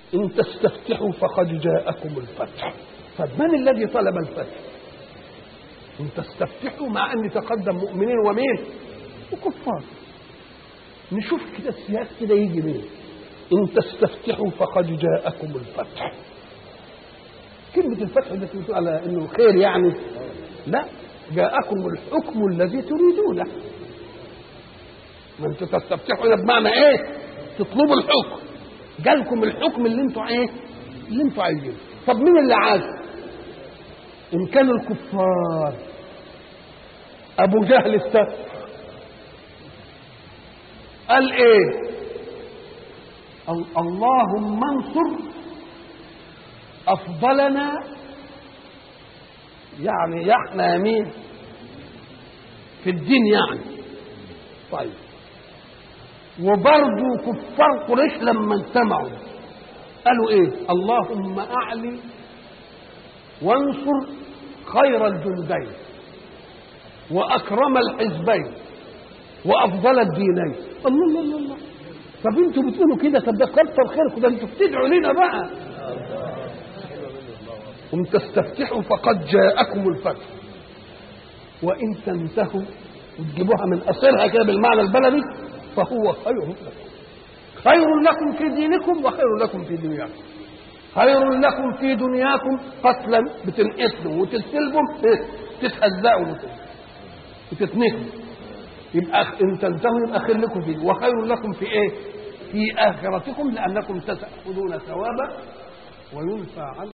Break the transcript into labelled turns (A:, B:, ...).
A: إن تستفتحوا فقد جاءكم الفتح فمن الذي طلب الفتح إن تستفتحوا مع أن تقدم مؤمنين ومين وكفار نشوف كده السياق كده يجي مين إن تستفتحوا فقد جاءكم الفتح كلمة الفتح التي بتقول على إنه خير يعني لا جاءكم الحكم الذي تريدونه ما انتوا تستفتحوا ده بمعنى ايه؟ تطلبوا الحكم جالكم الحكم اللي انتوا ايه؟ اللي انتوا عايزينه طب مين اللي عايز؟ ان كانوا الكفار ابو جهل استفتح قال ايه؟ ال- اللهم انصر افضلنا يعني يحنى مين في الدين يعني طيب وبرضه كفار قريش لما اجتمعوا قالوا ايه اللهم اعلي وانصر خير الجندين واكرم الحزبين وافضل الدينين الله الله الله, الله. طب انتوا بتقولوا كده طب ده كتر خيركم ده انتوا بتدعوا لنا بقى هم تستفتحوا فقد جاءكم الفتح وان تنتهوا وتجيبوها من اصلها كده بالمعنى البلدي فهو خير لكم خير لكم في دينكم وخير لكم في دنياكم خير لكم في دنياكم قتلا بتنقتلوا وتستلبوا إيه؟ تتهزقوا وتتنكوا يبقى ان تنتهوا يبقى خير لكم في وخير لكم في ايه؟ في اخرتكم لانكم تاخذون ثوابا وينفى عنكم